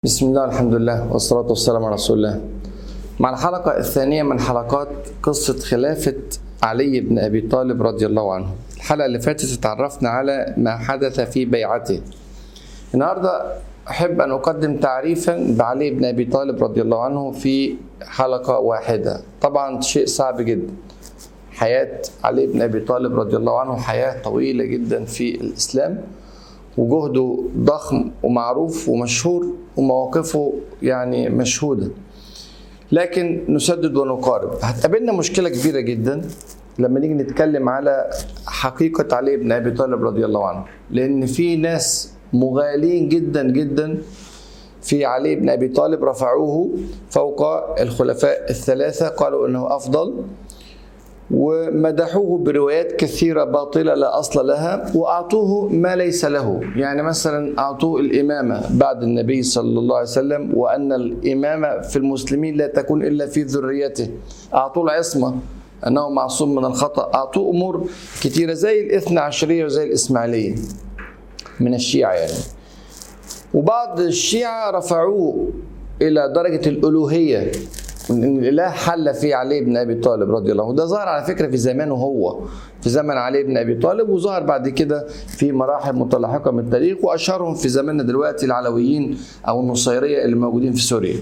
بسم الله الحمد لله والصلاة والسلام على رسول الله مع الحلقة الثانية من حلقات قصة خلافة علي بن أبي طالب رضي الله عنه الحلقة اللي فاتت اتعرفنا على ما حدث في بيعته النهاردة أحب أن أقدم تعريفا بعلي بن أبي طالب رضي الله عنه في حلقة واحدة طبعا شيء صعب جدا حياة علي بن أبي طالب رضي الله عنه حياة طويلة جدا في الإسلام وجهده ضخم ومعروف ومشهور ومواقفه يعني مشهوده لكن نسدد ونقارب هتقابلنا مشكله كبيره جدا لما نيجي نتكلم على حقيقه علي بن ابي طالب رضي الله عنه لان في ناس مغالين جدا جدا في علي بن ابي طالب رفعوه فوق الخلفاء الثلاثه قالوا انه افضل ومدحوه بروايات كثيرة باطلة لا أصل لها وأعطوه ما ليس له يعني مثلا أعطوه الإمامة بعد النبي صلى الله عليه وسلم وأن الإمامة في المسلمين لا تكون إلا في ذريته أعطوه العصمة أنه معصوم من الخطأ أعطوه أمور كثيرة زي الإثنى عشرية وزي الإسماعيلية من الشيعة يعني وبعض الشيعة رفعوه إلى درجة الألوهية ان الاله حل في علي بن ابي طالب رضي الله عنه وده ظهر على فكره في زمانه هو في زمن علي بن ابي طالب وظهر بعد كده في مراحل متلاحقه من التاريخ واشهرهم في زماننا دلوقتي العلويين او النصيريه اللي موجودين في سوريا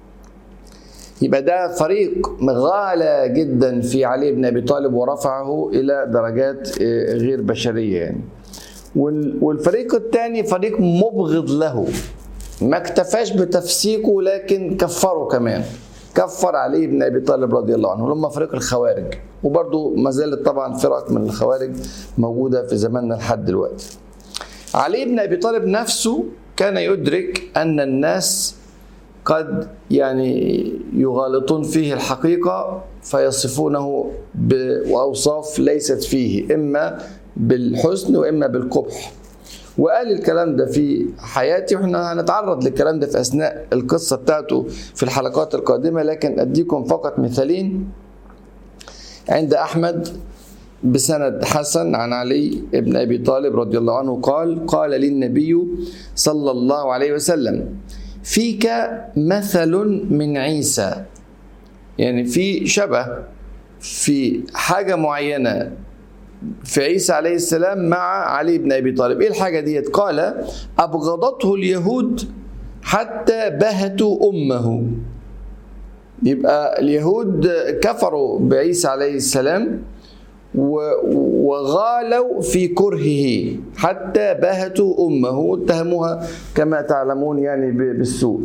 يبقى ده فريق غالى جدا في علي بن ابي طالب ورفعه الى درجات غير بشريه يعني والفريق الثاني فريق مبغض له ما اكتفاش بتفسيقه لكن كفره كمان كفر علي بن ابي طالب رضي الله عنه هم فريق الخوارج وبرضه ما زالت طبعا فرق من الخوارج موجوده في زماننا لحد دلوقتي. علي بن ابي طالب نفسه كان يدرك ان الناس قد يعني يغالطون فيه الحقيقه فيصفونه باوصاف ليست فيه اما بالحسن واما بالقبح. وقال الكلام ده في حياتي واحنا هنتعرض للكلام ده في اثناء القصه بتاعته في الحلقات القادمه لكن اديكم فقط مثالين عند احمد بسند حسن عن علي بن ابي طالب رضي الله عنه قال قال لي النبي صلى الله عليه وسلم فيك مثل من عيسى يعني في شبه في حاجه معينه في عيسى عليه السلام مع علي بن ابي طالب ايه الحاجه ديت قال ابغضته اليهود حتى بهتوا امه يبقى اليهود كفروا بعيسى عليه السلام وغالوا في كرهه حتى بهتوا امه واتهموها كما تعلمون يعني بالسوء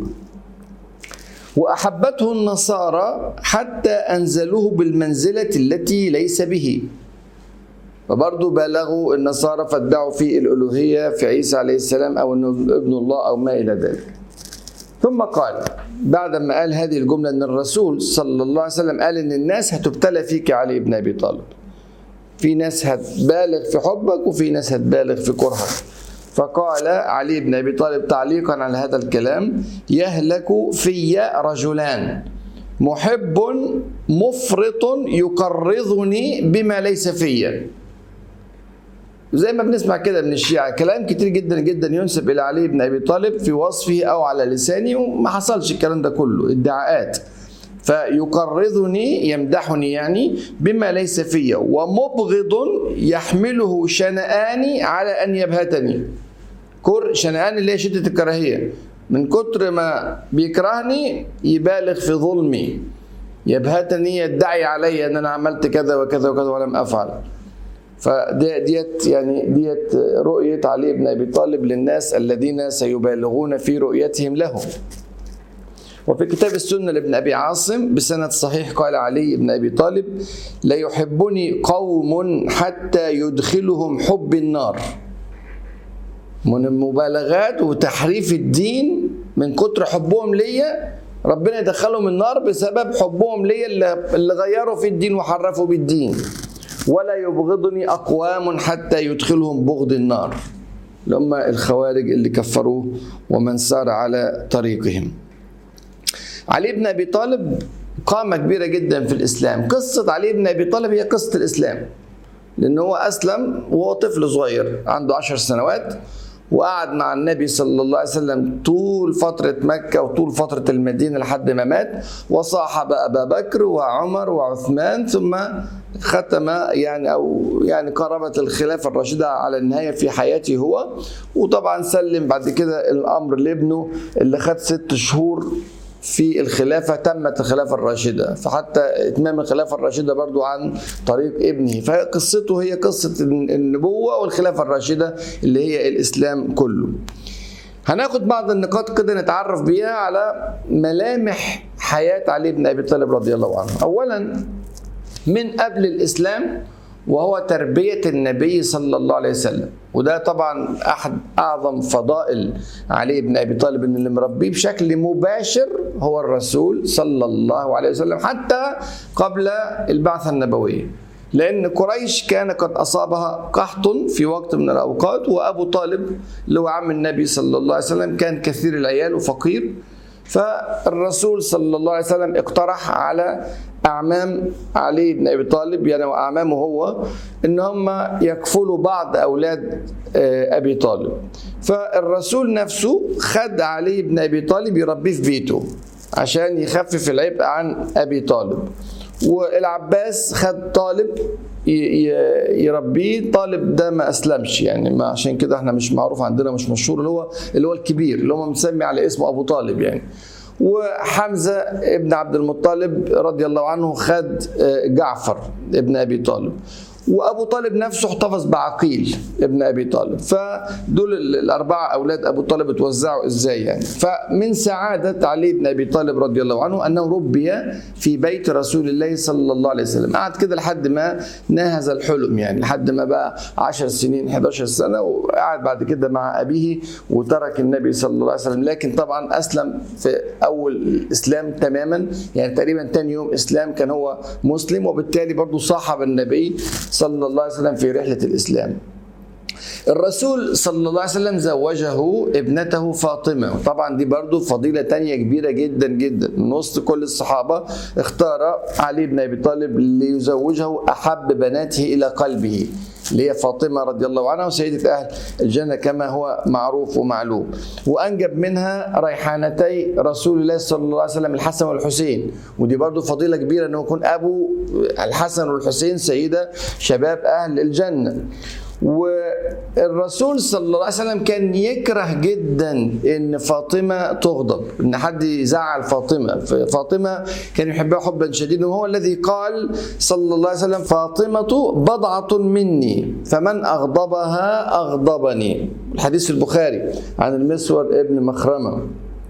واحبته النصارى حتى انزلوه بالمنزله التي ليس به فبرضه بالغوا النصارى فادعوا في الألوهية في عيسى عليه السلام أو أنه ابن الله أو ما إلى ذلك ثم قال بعد ما قال هذه الجملة أن الرسول صلى الله عليه وسلم قال أن الناس هتبتلى فيك علي بن أبي طالب في ناس هتبالغ في حبك وفي ناس هتبالغ في كرهك فقال علي بن أبي طالب تعليقا على هذا الكلام يهلك في رجلان محب مفرط يقرضني بما ليس فيا زي ما بنسمع كده من الشيعة كلام كتير جدا جدا ينسب إلى علي بن أبي طالب في وصفه أو على لسانه وما حصلش الكلام ده كله ادعاءات فيقرضني يمدحني يعني بما ليس فيا ومبغض يحمله شنآني على أن يبهتني كر شنآن اللي هي شدة الكراهية من كتر ما بيكرهني يبالغ في ظلمي يبهتني يدعي علي ان انا عملت كذا وكذا وكذا ولم افعل فديت يعني ديت رؤية علي بن أبي طالب للناس الذين سيبالغون في رؤيتهم له وفي كتاب السنة لابن أبي عاصم بسند صحيح قال علي بن أبي طالب لا يحبني قوم حتى يدخلهم حب النار من المبالغات وتحريف الدين من كتر حبهم ليا ربنا يدخلهم النار بسبب حبهم ليا اللي غيروا في الدين وحرفوا بالدين ولا يبغضني أقوام حتى يدخلهم بغض النار لما الخوارج اللي كفروه ومن سار على طريقهم علي بن أبي طالب قامة كبيرة جدا في الإسلام قصة علي بن أبي طالب هي قصة الإسلام لأن هو أسلم وهو طفل صغير عنده عشر سنوات وقعد مع النبي صلى الله عليه وسلم طول فترة مكة وطول فترة المدينة لحد ما مات وصاحب أبا بكر وعمر وعثمان ثم ختم يعني أو يعني قربت الخلافة الراشدة على النهاية في حياته هو وطبعا سلم بعد كده الأمر لابنه اللي خد ست شهور في الخلافة تمت الخلافة الراشدة فحتى إتمام الخلافة الراشدة برضو عن طريق ابنه فقصته هي قصة النبوة والخلافة الراشدة اللي هي الإسلام كله هناخد بعض النقاط كده نتعرف بيها على ملامح حياة علي بن أبي طالب رضي الله عنه أولا من قبل الإسلام وهو تربية النبي صلى الله عليه وسلم وده طبعا أحد أعظم فضائل علي بن أبي طالب إن اللي مربيه بشكل مباشر هو الرسول صلى الله عليه وسلم حتى قبل البعثة النبوية لأن قريش كان قد أصابها قحط في وقت من الأوقات وأبو طالب اللي هو عم النبي صلى الله عليه وسلم كان كثير العيال وفقير فالرسول صلى الله عليه وسلم اقترح على أعمام علي بن أبي طالب يعني وأعمامه هو إن هم يكفلوا بعض أولاد أبي طالب فالرسول نفسه خد علي بن أبي طالب يربيه في بيته عشان يخفف العبء عن أبي طالب والعباس خد طالب يربيه طالب ده ما اسلمش يعني ما عشان كده احنا مش معروف عندنا مش مشهور اللي هو اللي هو الكبير اللي هو مسمي على اسمه ابو طالب يعني وحمزه ابن عبد المطلب رضي الله عنه خد جعفر ابن ابي طالب وابو طالب نفسه احتفظ بعقيل ابن ابي طالب فدول الاربعه اولاد ابو طالب اتوزعوا ازاي يعني فمن سعاده علي بن ابي طالب رضي الله عنه انه ربي في بيت رسول الله صلى الله عليه وسلم قعد كده لحد ما ناهز الحلم يعني لحد ما بقى 10 سنين 11 سنه وقعد بعد كده مع ابيه وترك النبي صلى الله عليه وسلم لكن طبعا اسلم في اول الاسلام تماما يعني تقريبا تاني يوم اسلام كان هو مسلم وبالتالي برضه صاحب النبي صلى الله عليه وسلم في رحلة الإسلام الرسول صلى الله عليه وسلم زوجه ابنته فاطمة طبعا دي برضو فضيلة تانية كبيرة جدا جدا من وسط كل الصحابة اختار علي بن أبي طالب ليزوجه أحب بناته إلى قلبه اللي هي فاطمة رضي الله عنها وسيدة أهل الجنة كما هو معروف ومعلوم وأنجب منها ريحانتي رسول الله صلى الله عليه وسلم الحسن والحسين ودي برضو فضيلة كبيرة أنه يكون أبو الحسن والحسين سيدة شباب أهل الجنة والرسول صلى الله عليه وسلم كان يكره جدا ان فاطمه تغضب ان حد يزعل فاطمه فاطمه كان يحبها حبا شديدا وهو الذي قال صلى الله عليه وسلم فاطمه بضعه مني فمن اغضبها اغضبني الحديث في البخاري عن المسور ابن مخرمه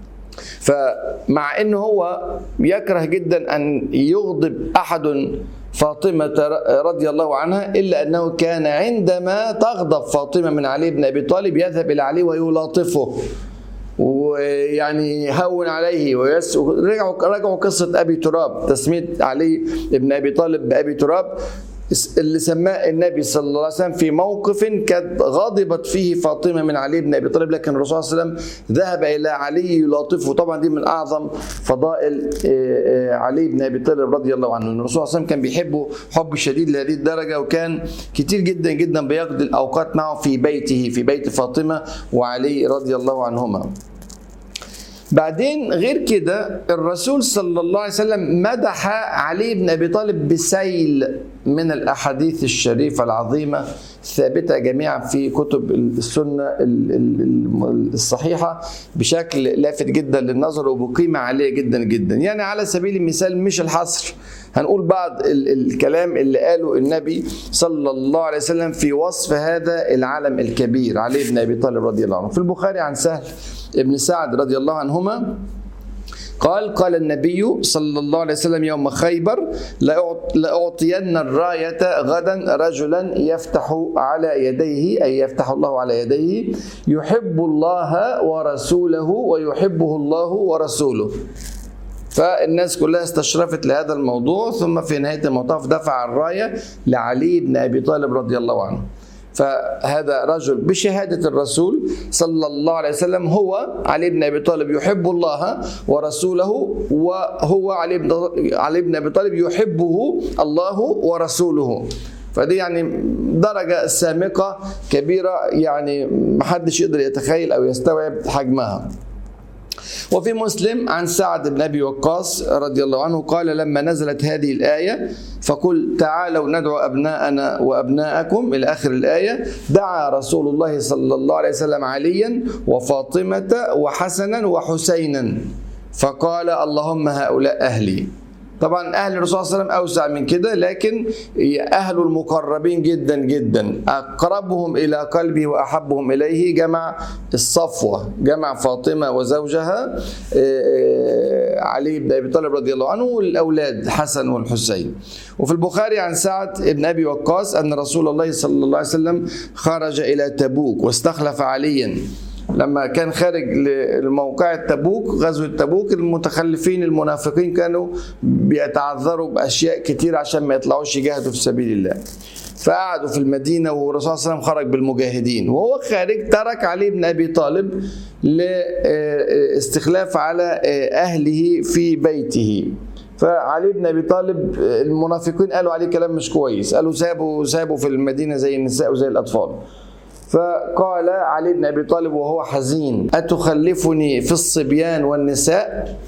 فمع انه هو يكره جدا ان يغضب احد فاطمة رضي الله عنها إلا أنه كان عندما تغضب فاطمة من علي بن أبي طالب يذهب إلى علي ويلاطفه ويعني يهون عليه ويس رجعوا رجعوا قصة أبي تراب تسمية علي بن أبي طالب بأبي تراب اللي سماه النبي صلى الله عليه وسلم في موقف كانت غضبت فيه فاطمه من علي بن ابي طالب لكن الرسول صلى الله عليه وسلم ذهب الى علي يلاطفه طبعا دي من اعظم فضائل علي بن ابي طالب رضي الله عنه الرسول صلى الله عليه وسلم كان بيحبه حب شديد لهذه الدرجه وكان كتير جدا جدا بيقضي الاوقات معه في بيته في بيت فاطمه وعلي رضي الله عنهما بعدين غير كده الرسول صلى الله عليه وسلم مدح علي بن ابي طالب بسيل من الاحاديث الشريفه العظيمه الثابته جميعا في كتب السنه الصحيحه بشكل لافت جدا للنظر وبقيمه عاليه جدا جدا يعني على سبيل المثال مش الحصر هنقول بعض الكلام اللي قاله النبي صلى الله عليه وسلم في وصف هذا العالم الكبير علي بن ابي طالب رضي الله عنه في البخاري عن سهل ابن سعد رضي الله عنهما قال قال النبي صلى الله عليه وسلم يوم خيبر لأعطين الراية غدا رجلا يفتح على يديه أي يفتح الله على يديه يحب الله ورسوله ويحبه الله ورسوله فالناس كلها استشرفت لهذا الموضوع ثم في نهاية المطاف دفع الراية لعلي بن أبي طالب رضي الله عنه فهذا رجل بشهادة الرسول صلى الله عليه وسلم هو علي بن أبي طالب يحب الله ورسوله وهو علي بن علي بن أبي طالب يحبه الله ورسوله فدي يعني درجة سامقة كبيرة يعني محدش يقدر يتخيل أو يستوعب حجمها وفي مسلم عن سعد بن ابي وقاص رضي الله عنه قال لما نزلت هذه الايه فقل تعالوا ندعو ابناءنا وابناءكم الى اخر الايه دعا رسول الله صلى الله عليه وسلم عليا وفاطمه وحسنا وحسينا فقال اللهم هؤلاء اهلي طبعا اهل الرسول صلى الله عليه وسلم اوسع من كده لكن اهل المقربين جدا جدا اقربهم الى قلبه واحبهم اليه جمع الصفوه جمع فاطمه وزوجها علي بن ابي طالب رضي الله عنه والاولاد حسن والحسين وفي البخاري عن سعد بن ابي وقاص ان رسول الله صلى الله عليه وسلم خرج الى تبوك واستخلف عليا لما كان خارج لموقع تبوك غزوة تبوك المتخلفين المنافقين كانوا بيتعذروا بأشياء كتير عشان ما يطلعوش يجاهدوا في سبيل الله فقعدوا في المدينة والرسول صلى الله عليه وسلم خرج بالمجاهدين وهو خارج ترك علي بن أبي طالب لاستخلاف على أهله في بيته فعلي بن ابي طالب المنافقين قالوا عليه كلام مش كويس قالوا سابوا سابوا في المدينه زي النساء وزي الاطفال فقال علي بن ابي طالب وهو حزين اتخلفني في الصبيان والنساء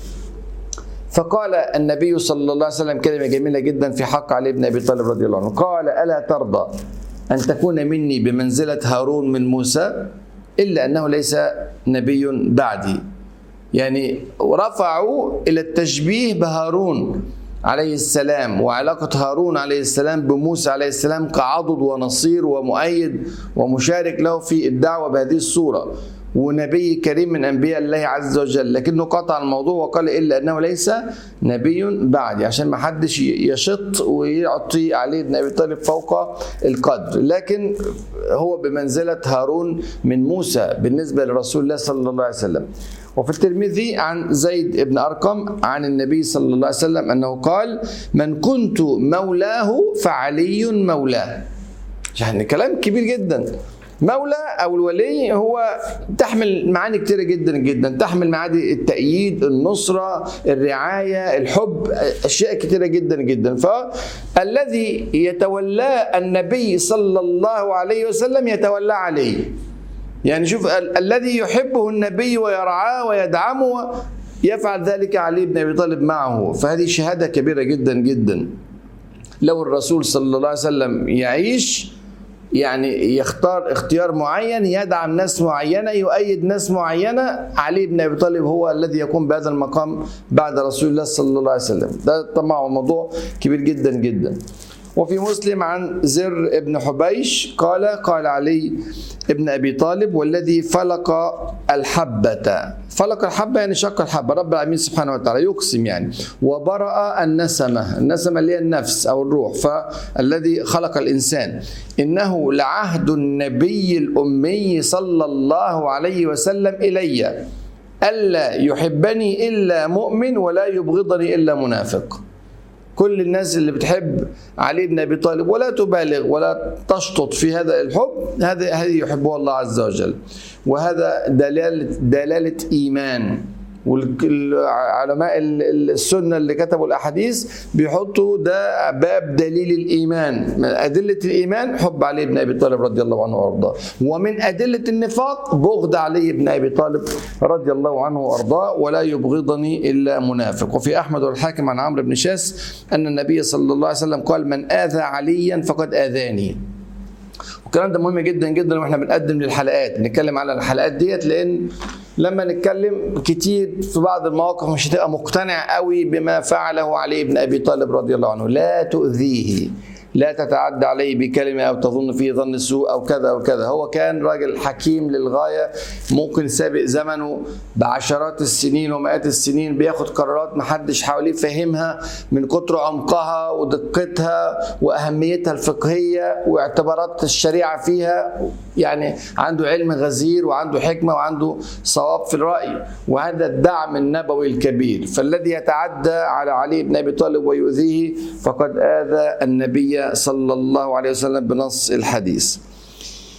فقال النبي صلى الله عليه وسلم كلمه جميله جدا في حق علي بن ابي طالب رضي الله عنه قال الا ترضى ان تكون مني بمنزله هارون من موسى الا انه ليس نبي بعدي يعني رفعوا الى التشبيه بهارون عليه السلام وعلاقة هارون عليه السلام بموسى عليه السلام كعضد ونصير ومؤيد ومشارك له في الدعوة بهذه الصورة ونبي كريم من انبياء الله عز وجل لكنه قطع الموضوع وقال الا انه ليس نبي بعدي عشان ما حدش يشط ويعطي علي بن ابي طالب فوق القدر لكن هو بمنزله هارون من موسى بالنسبه لرسول الله صلى الله عليه وسلم وفي الترمذي عن زيد بن ارقم عن النبي صلى الله عليه وسلم انه قال من كنت مولاه فعلي مولاه يعني كلام كبير جدا مولى او الولي هو تحمل معاني كتيره جدا جدا تحمل معاني التأييد النصرة الرعاية الحب أشياء كتيرة جدا جدا فالذي يتولاه النبي صلى الله عليه وسلم يتولى عليه يعني شوف ال- الذي يحبه النبي ويرعاه ويدعمه يفعل ذلك علي بن ابي طالب معه فهذه شهاده كبيره جدا جدا لو الرسول صلى الله عليه وسلم يعيش يعني يختار اختيار معين يدعم ناس معينه يؤيد ناس معينه علي بن ابي طالب هو الذي يقوم بهذا المقام بعد رسول الله صلى الله عليه وسلم ده طبعا موضوع كبير جدا جدا وفي مسلم عن زر ابن حبيش قال قال علي ابن ابي طالب والذي فلق الحبه فلق الحبه يعني شق الحبه رب العالمين سبحانه وتعالى يقسم يعني وبرأ النسمه النسمه اللي هي النفس او الروح فالذي خلق الانسان انه لعهد النبي الامي صلى الله عليه وسلم الي الا يحبني الا مؤمن ولا يبغضني الا منافق كل الناس اللي بتحب علي بن ابي طالب ولا تبالغ ولا تشطط في هذا الحب هذا هذه يحبها الله عز وجل وهذا دلاله دلاله ايمان والعلماء السنه اللي كتبوا الاحاديث بيحطوا ده باب دليل الايمان من ادله الايمان حب علي بن ابي طالب رضي الله عنه وارضاه ومن ادله النفاق بغض علي بن ابي طالب رضي الله عنه وارضاه ولا يبغضني الا منافق وفي احمد والحاكم عن عمرو بن شاس ان النبي صلى الله عليه وسلم قال من اذى عليا فقد اذاني والكلام ده مهم جدا جدا واحنا بنقدم للحلقات نتكلم على الحلقات ديت لان لما نتكلم كتير في بعض المواقف مش هتبقى مقتنع قوي بما فعله علي بن ابي طالب رضي الله عنه لا تؤذيه لا تتعدى عليه بكلمة أو تظن فيه ظن السوء أو كذا أو كذا هو كان راجل حكيم للغاية ممكن سابق زمنه بعشرات السنين ومئات السنين بياخد قرارات محدش حواليه فهمها من كتر عمقها ودقتها وأهميتها الفقهية واعتبارات الشريعة فيها يعني عنده علم غزير وعنده حكمة وعنده صواب في الرأي وهذا الدعم النبوي الكبير فالذي يتعدى على علي بن أبي طالب ويؤذيه فقد آذى النبي صلى الله عليه وسلم بنص الحديث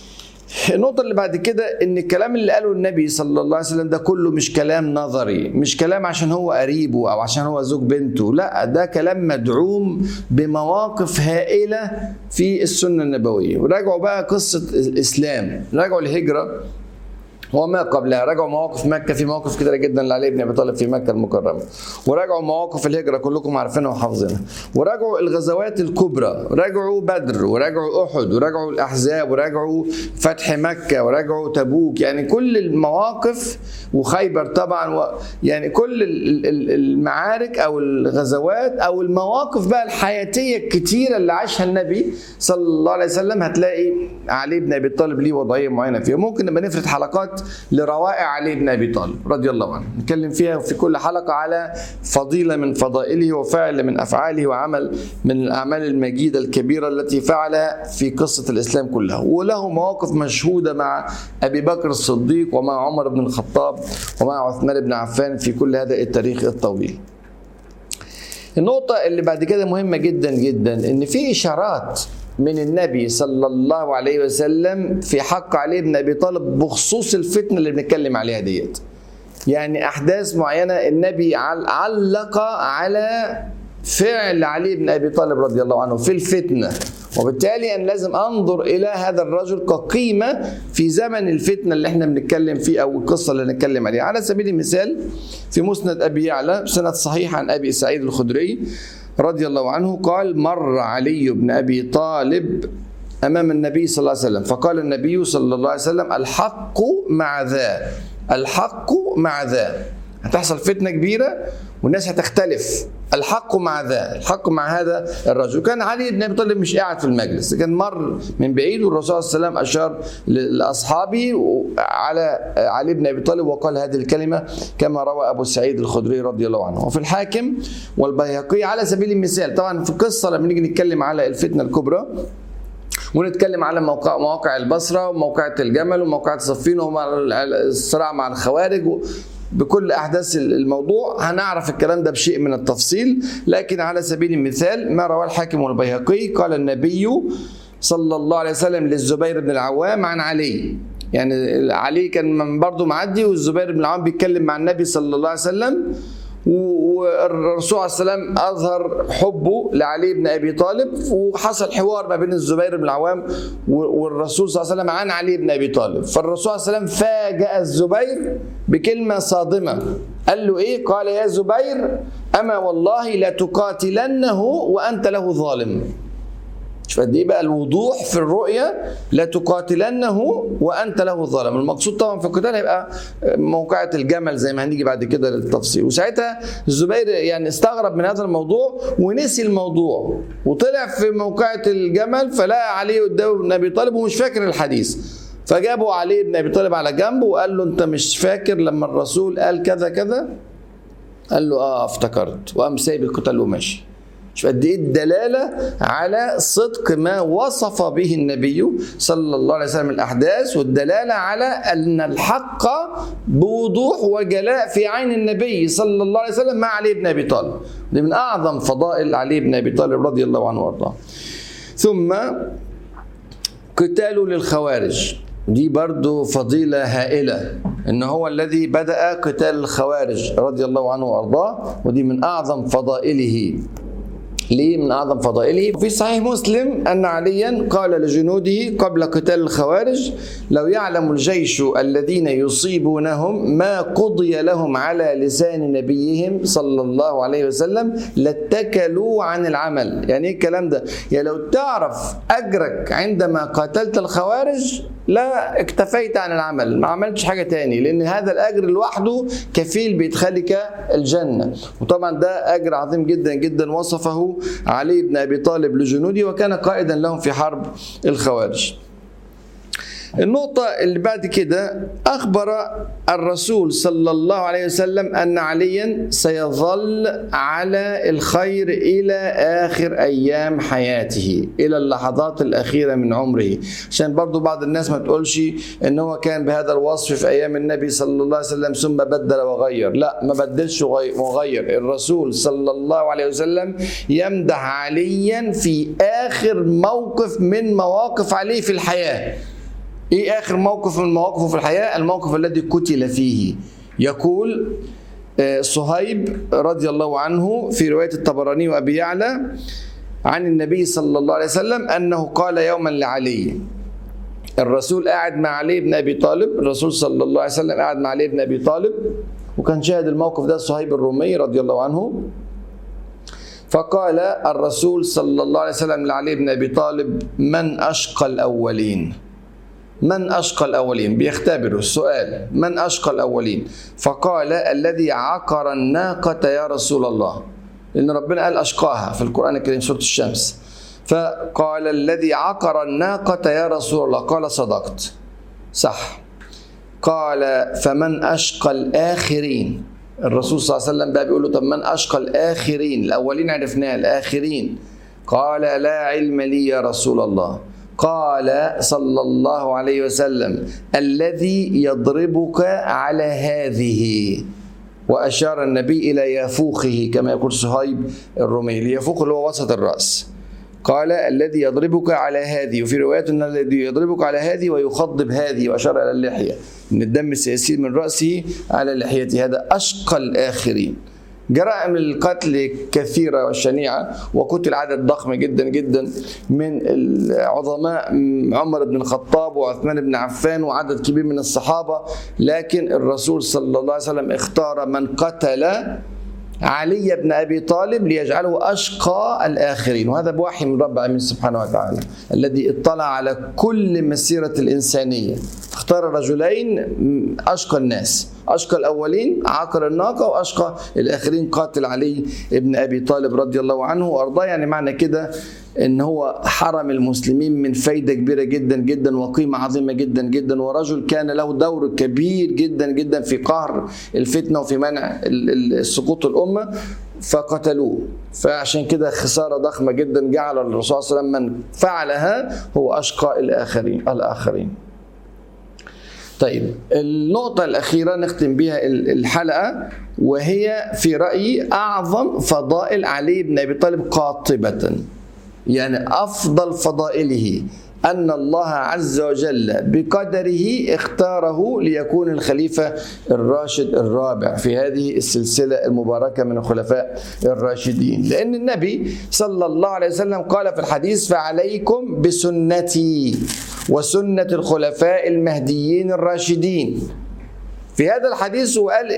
النقطة اللي بعد كده إن الكلام اللي قاله النبي صلى الله عليه وسلم ده كله مش كلام نظري، مش كلام عشان هو قريبه أو عشان هو زوج بنته، لا ده كلام مدعوم بمواقف هائلة في السنة النبوية، وراجعوا بقى قصة الإسلام، راجعوا الهجرة وما قبلها راجعوا مواقف مكة في مواقف كتيرة جدا لعلي بن أبي طالب في مكة المكرمة وراجعوا مواقف الهجرة كلكم عارفينها وحافظينها وراجعوا الغزوات الكبرى راجعوا بدر وراجعوا أحد وراجعوا الأحزاب وراجعوا فتح مكة وراجعوا تبوك يعني كل المواقف وخيبر طبعا و يعني كل المعارك أو الغزوات أو المواقف بقى الحياتية الكتيرة اللي عاشها النبي صلى الله عليه وسلم هتلاقي علي بن أبي طالب ليه وضعية معينة فيها ممكن نبقى نفرد حلقات لروائع علي بن ابي طالب رضي الله عنه نتكلم فيها في كل حلقه على فضيله من فضائله وفعل من افعاله وعمل من الاعمال المجيده الكبيره التي فعلها في قصه الاسلام كلها وله مواقف مشهوده مع ابي بكر الصديق ومع عمر بن الخطاب ومع عثمان بن عفان في كل هذا التاريخ الطويل النقطة اللي بعد كده مهمة جدا جدا ان في اشارات من النبي صلى الله عليه وسلم في حق علي بن ابي طالب بخصوص الفتنه اللي بنتكلم عليها ديت. يعني احداث معينه النبي علق على فعل علي بن ابي طالب رضي الله عنه في الفتنه وبالتالي انا لازم انظر الى هذا الرجل كقيمه في زمن الفتنه اللي احنا بنتكلم فيه او القصه اللي نتكلم عليها على سبيل المثال في مسند ابي يعلى سند صحيح عن ابي سعيد الخدري رضي الله عنه قال مر علي بن ابي طالب امام النبي صلى الله عليه وسلم فقال النبي صلى الله عليه وسلم الحق مع ذا الحق مع ذا هتحصل فتنه كبيره والناس هتختلف الحق مع ذا الحق مع هذا الرجل كان علي بن ابي طالب مش قاعد في المجلس كان مر من بعيد والرسول صلى الله عليه وسلم اشار لاصحابه على علي بن ابي طالب وقال هذه الكلمه كما روى ابو سعيد الخدري رضي الله عنه وفي الحاكم والبيهقي على سبيل المثال طبعا في القصه لما نيجي نتكلم على الفتنه الكبرى ونتكلم على موقع مواقع البصره وموقعة الجمل وموقعة صفين والصراع مع الخوارج بكل احداث الموضوع هنعرف الكلام ده بشيء من التفصيل لكن على سبيل المثال ما رواه الحاكم والبيهقي قال النبي صلى الله عليه وسلم للزبير بن العوام عن علي يعني علي كان برضه معدي والزبير بن العوام بيتكلم مع النبي صلى الله عليه وسلم والرسول عليه السلام اظهر حبه لعلي بن ابي طالب وحصل حوار ما بين الزبير بن العوام والرسول صلى الله عليه وسلم عن علي بن ابي طالب فالرسول صلى الله عليه وسلم فاجأ الزبير بكلمه صادمه قال له ايه قال يا زبير اما والله لتقاتلنه وانت له ظالم شوف قد ايه بقى الوضوح في الرؤيه لا تقاتلنه وانت له ظالم المقصود طبعا في القتال هيبقى موقعة الجمل زي ما هنيجي بعد كده للتفصيل وساعتها الزبير يعني استغرب من هذا الموضوع ونسي الموضوع وطلع في موقعة الجمل فلقى عليه قدام ابن ابي طالب ومش فاكر الحديث فجابوا علي بن ابي طالب على جنبه وقال له انت مش فاكر لما الرسول قال كذا كذا قال له اه افتكرت وقام سايب القتال وماشي شوف قد ايه الدلاله على صدق ما وصف به النبي صلى الله عليه وسلم الاحداث والدلاله على ان الحق بوضوح وجلاء في عين النبي صلى الله عليه وسلم مع علي بن ابي طالب دي من اعظم فضائل علي بن ابي طالب رضي الله عنه وارضاه ثم قتاله للخوارج دي برضو فضيلة هائلة إن هو الذي بدأ قتال الخوارج رضي الله عنه وأرضاه ودي من أعظم فضائله ليه من اعظم فضائله في صحيح مسلم ان عليا قال لجنوده قبل قتال الخوارج لو يعلم الجيش الذين يصيبونهم ما قضي لهم على لسان نبيهم صلى الله عليه وسلم لاتكلوا عن العمل يعني ايه الكلام ده يعني لو تعرف اجرك عندما قاتلت الخوارج لا اكتفيت عن العمل ما عملتش حاجه تاني لان هذا الاجر لوحده كفيل بيدخلك الجنه وطبعا ده اجر عظيم جدا جدا وصفه علي بن ابي طالب لجنوده وكان قائدا لهم في حرب الخوارج النقطة اللي بعد كده أخبر الرسول صلى الله عليه وسلم أن عليا سيظل على الخير إلى آخر أيام حياته إلى اللحظات الأخيرة من عمره عشان برضو بعض الناس ما تقولش إن هو كان بهذا الوصف في أيام النبي صلى الله عليه وسلم ثم بدل وغير لا ما بدلش وغير الرسول صلى الله عليه وسلم يمدح عليا في آخر موقف من مواقف عليه في الحياة ايه اخر موقف من مواقفه في الحياه الموقف الذي قتل فيه يقول آه، صهيب رضي الله عنه في روايه الطبراني وابي يعلى عن النبي صلى الله عليه وسلم انه قال يوما لعلي الرسول قاعد مع علي بن ابي طالب الرسول صلى الله عليه وسلم قاعد مع علي بن ابي طالب وكان شاهد الموقف ده صهيب الرومي رضي الله عنه فقال الرسول صلى الله عليه وسلم لعلي بن ابي طالب من اشقى الاولين من اشقى الاولين بيختبروا السؤال من اشقى الاولين فقال الذي عقر الناقه يا رسول الله لان ربنا قال اشقاها في القران الكريم سوره الشمس فقال الذي عقر الناقه يا رسول الله قال صدقت صح قال فمن اشقى الاخرين الرسول صلى الله عليه وسلم بقى بيقول له طب من اشقى الاخرين الاولين عرفناه الاخرين قال لا علم لي يا رسول الله قال صلى الله عليه وسلم الذي يضربك على هذه واشار النبي الى يافوخه كما يقول صهيب الرومي اليافوخ اللي هو وسط الراس قال الذي يضربك على هذه وفي رواية أن الذي يضربك على هذه ويخضب هذه وأشار إلى اللحية أن الدم السياسي من رأسه على لحيته هذا أشقى الآخرين جرائم القتل كثيرة وشنيعة وقتل عدد ضخم جدا جدا من العظماء عمر بن الخطاب وعثمان بن عفان وعدد كبير من الصحابة لكن الرسول صلى الله عليه وسلم اختار من قتل علي بن ابي طالب ليجعله اشقى الاخرين وهذا بوحي من رب العالمين سبحانه وتعالى الذي اطلع على كل مسيره الانسانيه اختار رجلين اشقى الناس اشقى الاولين عقر الناقه واشقى الاخرين قاتل علي بن ابي طالب رضي الله عنه وارضاه يعني معنى كده ان هو حرم المسلمين من فايده كبيره جدا جدا وقيمه عظيمه جدا جدا ورجل كان له دور كبير جدا جدا في قهر الفتنه وفي منع سقوط الامه فقتلوه فعشان كده خساره ضخمه جدا جعل الرسول صلى الله عليه وسلم من فعلها هو اشقى الاخرين الاخرين طيب النقطة الأخيرة نختم بها الحلقة وهي في رأيي أعظم فضائل علي بن أبي طالب قاطبة يعني أفضل فضائله أن الله عز وجل بقدره اختاره ليكون الخليفة الراشد الرابع في هذه السلسلة المباركة من الخلفاء الراشدين لأن النبي صلى الله عليه وسلم قال في الحديث فعليكم بسنتي وسنة الخلفاء المهديين الراشدين في هذا الحديث وقال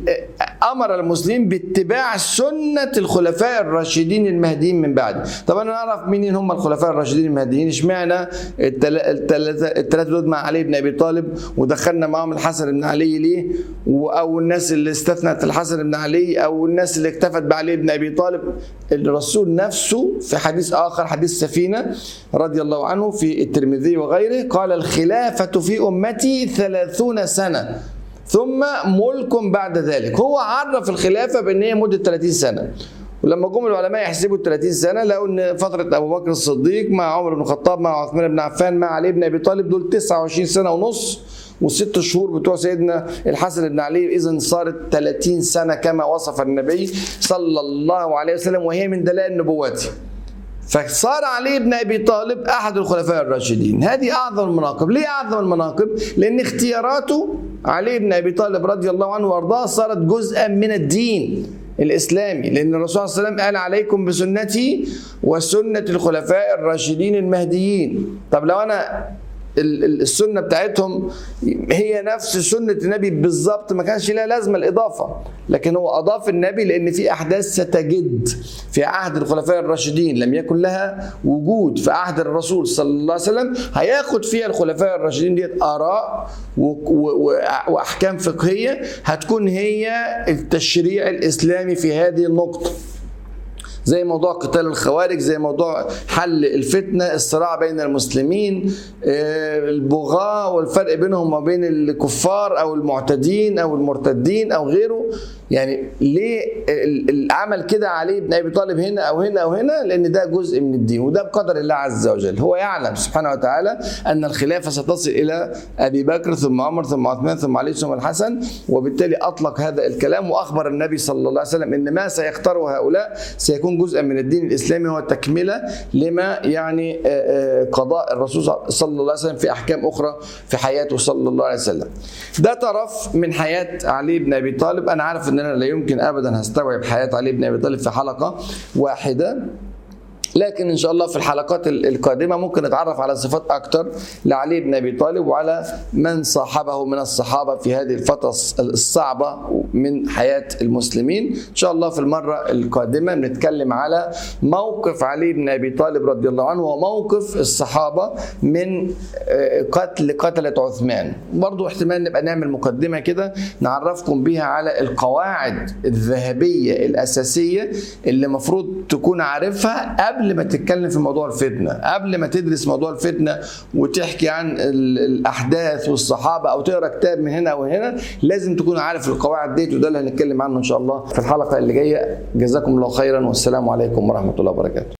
امر المسلمين باتباع سنه الخلفاء الراشدين المهديين من بعد طب انا نعرف مين هم الخلفاء الراشدين المهديين اشمعنى الثلاثه دول مع علي بن ابي طالب ودخلنا معاهم الحسن بن علي ليه او الناس اللي استثنت الحسن بن علي او الناس اللي اكتفت بعلي بن ابي طالب الرسول نفسه في حديث اخر حديث سفينه رضي الله عنه في الترمذي وغيره قال الخلافه في امتي ثلاثون سنه ثم ملك بعد ذلك هو عرف الخلافة بأن هي مدة 30 سنة ولما جم العلماء يحسبوا ال 30 سنه لقوا ان فتره ابو بكر الصديق مع عمر بن الخطاب مع عثمان بن عفان مع علي بن ابي طالب دول 29 سنه ونص والست شهور بتوع سيدنا الحسن بن علي اذا صارت 30 سنه كما وصف النبي صلى الله عليه وسلم وهي من دلائل نبوته فصار علي بن ابي طالب احد الخلفاء الراشدين هذه اعظم المناقب ليه اعظم المناقب لان اختياراته علي بن ابي طالب رضي الله عنه وارضاه صارت جزءا من الدين الاسلامي لان الرسول صلى الله عليه وسلم قال عليكم بسنتي وسنه الخلفاء الراشدين المهديين طب لو انا السنه بتاعتهم هي نفس سنه النبي بالظبط ما كانش لها لازمه الاضافه لكن هو اضاف النبي لان في احداث ستجد في عهد الخلفاء الراشدين لم يكن لها وجود في عهد الرسول صلى الله عليه وسلم هياخد فيها الخلفاء الراشدين ديت اراء واحكام فقهيه هتكون هي التشريع الاسلامي في هذه النقطه زي موضوع قتال الخوارج زي موضوع حل الفتنة الصراع بين المسلمين آه، البغاة والفرق بينهم وبين الكفار أو المعتدين أو المرتدين أو غيره يعني ليه العمل كده علي بن ابي طالب هنا او هنا او هنا لان ده جزء من الدين وده بقدر الله عز وجل هو يعلم سبحانه وتعالى ان الخلافه ستصل الى ابي بكر ثم عمر ثم عثمان ثم علي ثم الحسن وبالتالي اطلق هذا الكلام واخبر النبي صلى الله عليه وسلم ان ما سيختاره هؤلاء سيكون جزءا من الدين الاسلامي هو تكمله لما يعني قضاء الرسول صلى الله عليه وسلم في احكام اخرى في حياته صلى الله عليه وسلم ده طرف من حياه علي بن ابي طالب انا عارف ان انا لا يمكن ابدا هستوعب حياه علي بن ابي طالب في حلقه واحده لكن ان شاء الله في الحلقات القادمه ممكن نتعرف على صفات اكثر لعلي بن ابي طالب وعلى من صاحبه من الصحابه في هذه الفتره الصعبه من حياه المسلمين ان شاء الله في المره القادمه بنتكلم على موقف علي بن ابي طالب رضي الله عنه وموقف الصحابه من قتل قتله عثمان برضو احتمال نبقى نعمل مقدمه كده نعرفكم بها على القواعد الذهبيه الاساسيه اللي المفروض تكون عارفها قبل قبل ما تتكلم في موضوع الفتنه قبل ما تدرس موضوع الفتنه وتحكي عن الاحداث والصحابه او تقرا كتاب من هنا او هنا لازم تكون عارف القواعد ديت وده اللي هنتكلم عنه ان شاء الله في الحلقه اللي جايه جزاكم الله خيرا والسلام عليكم ورحمه الله وبركاته